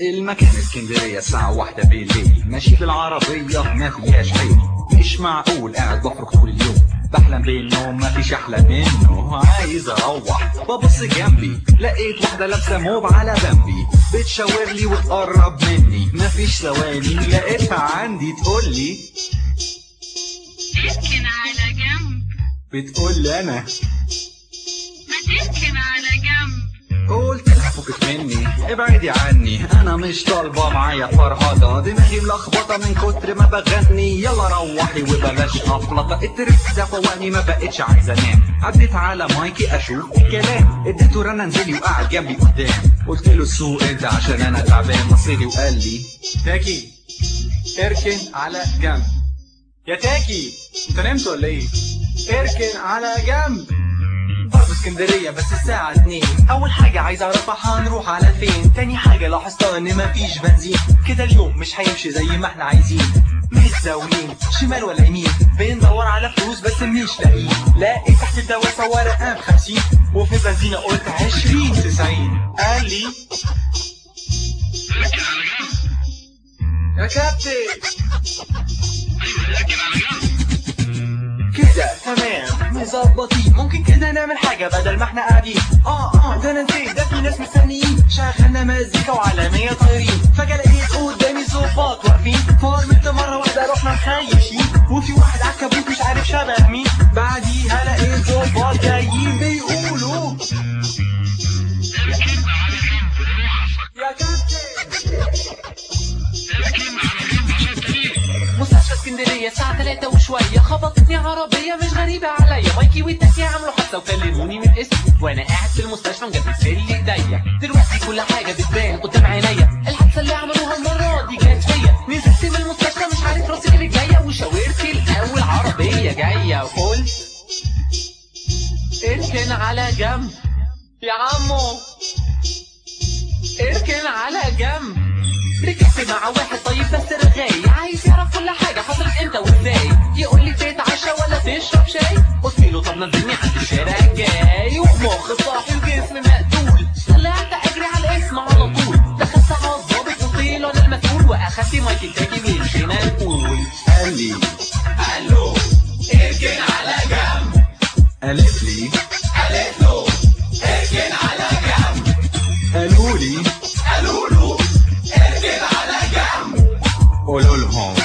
المكان اسكندرية الساعة واحدة بالليل ماشي في العربية ما فيهاش عيب مش معقول قاعد بفرك طول اليوم بحلم بالنوم ما فيش احلى منه عايز اروح ببص جنبي لقيت واحدة لابسة موب على ذنبي بتشاور لي وتقرب مني ما فيش ثواني لقيتها عندي تقول لي تركن على جنب بتقول لي انا ما تركن على جنب قلت لها فكك مني ابعدي عني انا مش طالبه معايا فرهضه دماغي ملخبطه من كتر ما بغني يلا روحي وبلاش افلطه التريك ده فوقني ما بقتش عايزه انام عديت على مايكي اشوف الكلام اديته رنه نزلي وقعد جنبي قدام قلت له السوق انت عشان انا تعبان بصلي وقال لي تاكي اركن على جنب يا تاكي انت نمت ولا ايه اركن على جنب برضه اسكندرية بس الساعة اتنين أول حاجة عايز أعرفها هنروح على فين تاني حاجة لاحظتها إن مفيش بنزين كده اليوم مش هيمشي زي ما احنا عايزين متزاولين شمال ولا يمين بندور على فلوس بس مش لاقيين لاقي تحت الدواسة ورقة بخمسين وفي بنزينة قلت عشرين تسعين قال لي تركن على جنب يا كابتن ايوه تركن على جنب كده تمام مظبطين ممكن كده نعمل حاجة بدل ما احنا قاعدين اه اه ده انا نسيت ده في ناس مستنيين شغلنا مزيكا وعالمية طايرين فجأة لقيت قدامي ظباط واقفين فورمت مرة واحدة رحنا مخيشين وفي واحد عالكبوت مش عارف شبه مين بعديها لقيت ظباط جايين بيقولوا تركن على جنب روحك يا كابتن تركن على جنب عشان تريح مستشفى اسكندريه الساعه 3 وشويه خبطتني عربيه مش غريبه عليا مايكي والتاكسي عملوا حادثه وكلموني من اسمي وانا قاعد في المستشفى مجبس لي ايديا دلوقتي كل حاجه بتبان قدام عينيا الحادثه اللي عملوها المره دي جت فيا نزلت من المستشفى مش عارف راسي اللي جايه وشاورت الاول عربيه جايه وقلت اركن على جنب يا عمو اركن على جنب ركبت مع واحد طيب بس رغاي عايز يعرف كل حاجة حصلت امتى وازاي يقول لي تتعشى ولا تشرب شاي قلت له طب نزلني عند الشارع الجاي ومخ صاحي الجسم مقتول طلعت اجري على الاسم على طول دخلت على الظابط قلت له انا المسؤول واخدت مايك التاجي ومشينا نقول قال لي قال له اركن على جنب قالت لي قالت له اركن على جنب قالوا لي قالوا له اركن على جنب قولوا لهم